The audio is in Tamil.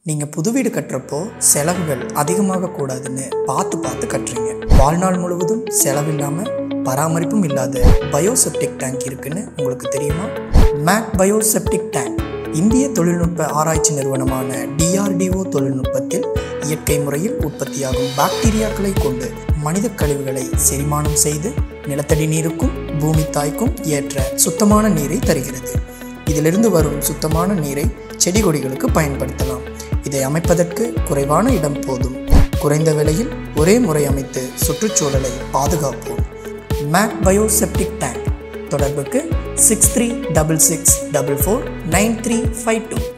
நீங்கள் புது வீடு கட்டுறப்போ செலவுகள் அதிகமாக கூடாதுன்னு பார்த்து பார்த்து கட்டுறீங்க வாழ்நாள் முழுவதும் செலவில்லாமல் பராமரிப்பும் இல்லாத பயோசெப்டிக் டேங்க் இருக்குன்னு உங்களுக்கு தெரியுமா மேக் பயோசெப்டிக் டேங்க் இந்திய தொழில்நுட்ப ஆராய்ச்சி நிறுவனமான டிஆர்டிஓ தொழில்நுட்பத்தில் இயற்கை முறையில் உற்பத்தியாகும் பாக்டீரியாக்களை கொண்டு மனித கழிவுகளை செரிமானம் செய்து நிலத்தடி நீருக்கும் பூமி தாய்க்கும் ஏற்ற சுத்தமான நீரை தருகிறது இதிலிருந்து வரும் சுத்தமான நீரை செடி கொடிகளுக்கு பயன்படுத்தலாம் இதை அமைப்பதற்கு குறைவான இடம் போதும் குறைந்த விலையில் ஒரே முறை அமைத்து சுற்றுச்சூழலை பாதுகாப்போம் மேக் பயோசெப்டிக் டேங்க் தொடர்புக்கு six three double six double four nine three five two